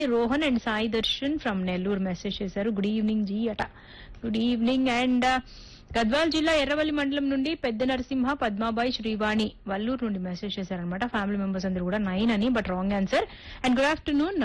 Rohan and Sai Darshan from Nellore message చేశారు good evening ji అట good evening and Gadwal జిల్లా ఎర్రవల్లి మండలం నుండి పెద్ద నరసింహ పద్మాబాయి శ్రీవాణి వల్లూరు నుండి మెసేజ్ చేశారనమాట ఫ్యామిలీ మెంబర్స్ అందరూ కూడా నైన్ అని but wrong answer and good afternoon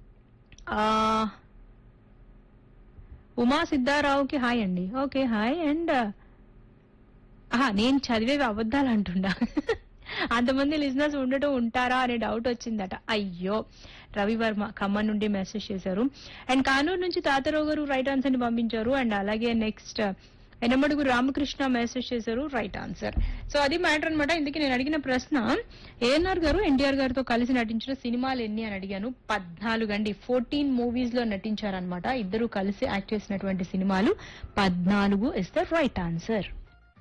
Uma సిద్ధారావుకి హాయ్ అండి ఓకే హాయ్ అండ్ ఆహా నేను చదివేవి అబద్ధాలు అంటుండా అంతమంది లిజినెస్ ఉండటం ఉంటారా అనే డౌట్ వచ్చిందట అయ్యో రవివర్మ ఖమ్మం నుండి మెసేజ్ చేశారు అండ్ కానూరు నుంచి తాతారావు గారు రైట్ ఆన్సర్ ని పంపించారు అండ్ అలాగే నెక్స్ట్ ఎనమడుగు రామకృష్ణ మెసేజ్ చేశారు రైట్ ఆన్సర్ సో అది మ్యాటర్ అనమాట ఇందుకే నేను అడిగిన ప్రశ్న ఏఎన్ఆర్ గారు ఎన్టీఆర్ గారితో కలిసి నటించిన సినిమాలు ఎన్ని అని అడిగాను పద్నాలుగు అండి ఫోర్టీన్ మూవీస్ లో నటించారనమాట ఇద్దరు కలిసి యాక్ట్ చేసినటువంటి సినిమాలు పద్నాలుగు ఇస్ ద రైట్ ఆన్సర్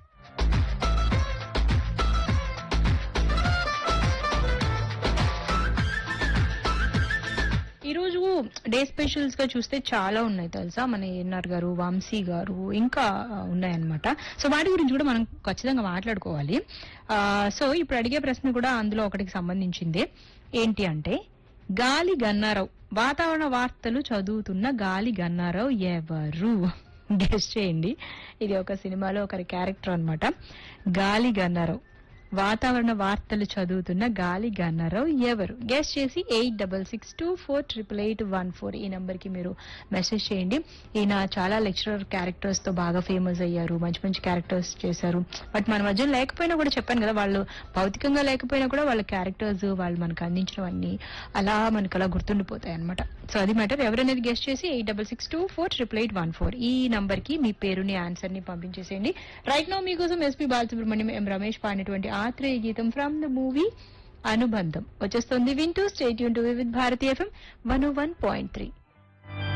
ఈ రోజు డే స్పెషల్స్ గా చూస్తే చాలా ఉన్నాయి తెలుసా మన ఏఎన్ఆర్ గారు వంశీ గారు ఇంకా ఆ, ఉన్నాయన్నమాట సో వాటి గురించి కూడా మనం ఖచ్చితంగా మాట్లాడుకోవాలి ఆ, సో ఇప్పుడు అడిగే ప్రశ్న కూడా అందులో ఒకటికి సంబంధించిందే ఏంటి అంటే గాలి గన్నారావు వాతావరణ వార్తలు చదువుతున్న గాలి గన్నారావు ఎవరు గెస్ట్ చేయండి ఇది ఒక సినిమాలో ఒకరి క్యారెక్టర్ అన్నమాట గాలి గన్నారావు వాతావరణ వార్తలు చదువుతున్న గాలి గన్నారావు ఎవరు గెస్ట్ చేసి eight double six two four triple eight one four ఈ నంబర్ కి మీరు మెసేజ్ చేయండి ఈయన చాలా లెక్చరర్ క్యారెక్టర్స్ తో బాగా ఫేమస్ అయ్యారు మంచి మంచి క్యారెక్టర్స్ చేశారు బట్ మన మధ్య లేకపోయినా కూడా చెప్పాను కదా వాళ్ళు భౌతికంగా లేకపోయినా కూడా వాళ్ళ క్యారెక్టర్స్ వాళ్ళు మనకు అందించినవన్నీ అలా మనకు అలా గుర్తుండిపోతాయి అనమాట సో అది మ్యాటర్ ఎవరనేది గెస్ట్ చేసి eight double six two four triple eight one four ఈ నంబర్ కి మీ పేరుని ఆన్సర్ ని పంపించేసేయండి రైట్ నో మీకోసం ఎస్పీ బాలసుబ్రహ్మణ్యం ఎం రమేష్ పాడినటువంటి ఆత్రేయ గీతం ఫ్రమ్ ద మూవీ అనుబంధం వచ్చేస్తుంది వింటూ స్టేట్ యూన్ to with Bharatiya FM one one point three